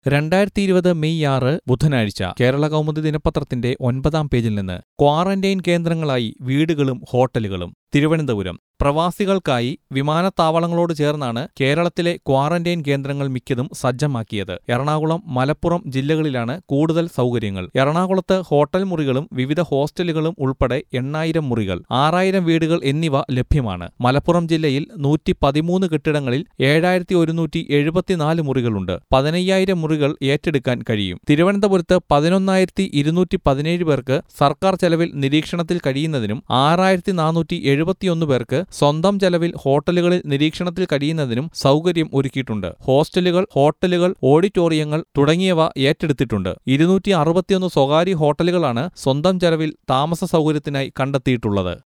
രണ്ടായിരത്തി ഇരുപത് മെയ് ആറ് ബുധനാഴ്ച കേരള കൗമുദി ദിനപത്രത്തിന്റെ ഒൻപതാം പേജിൽ നിന്ന് ക്വാറന്റൈൻ കേന്ദ്രങ്ങളായി വീടുകളും ഹോട്ടലുകളും തിരുവനന്തപുരം പ്രവാസികൾക്കായി വിമാനത്താവളങ്ങളോട് ചേർന്നാണ് കേരളത്തിലെ ക്വാറന്റൈൻ കേന്ദ്രങ്ങൾ മിക്കതും സജ്ജമാക്കിയത് എറണാകുളം മലപ്പുറം ജില്ലകളിലാണ് കൂടുതൽ സൗകര്യങ്ങൾ എറണാകുളത്ത് ഹോട്ടൽ മുറികളും വിവിധ ഹോസ്റ്റലുകളും ഉൾപ്പെടെ എണ്ണായിരം മുറികൾ ആറായിരം വീടുകൾ എന്നിവ ലഭ്യമാണ് മലപ്പുറം ജില്ലയിൽ നൂറ്റി പതിമൂന്ന് കെട്ടിടങ്ങളിൽ ഏഴായിരത്തി ഒരുന്നൂറ്റി എഴുപത്തിനാല് മുറികളുണ്ട് പതിനയ്യായിരം മുറികൾ ഏറ്റെടുക്കാൻ കഴിയും തിരുവനന്തപുരത്ത് പതിനൊന്നായിരത്തി ഇരുന്നൂറ്റി പതിനേഴ് പേർക്ക് സർക്കാർ ചെലവിൽ നിരീക്ഷണത്തിൽ കഴിയുന്നതിനും ആറായിരത്തി നാനൂറ്റി എഴുപത്തിയൊന്ന് പേർക്ക് സ്വന്തം ചെലവിൽ ഹോട്ടലുകളിൽ നിരീക്ഷണത്തിൽ കഴിയുന്നതിനും സൗകര്യം ഒരുക്കിയിട്ടുണ്ട് ഹോസ്റ്റലുകൾ ഹോട്ടലുകൾ ഓഡിറ്റോറിയങ്ങൾ തുടങ്ങിയവ ഏറ്റെടുത്തിട്ടുണ്ട് ഇരുന്നൂറ്റി അറുപത്തിയൊന്ന് സ്വകാര്യ ഹോട്ടലുകളാണ് സ്വന്തം ചെലവിൽ താമസ സൗകര്യത്തിനായി കണ്ടെത്തിയിട്ടുള്ളത്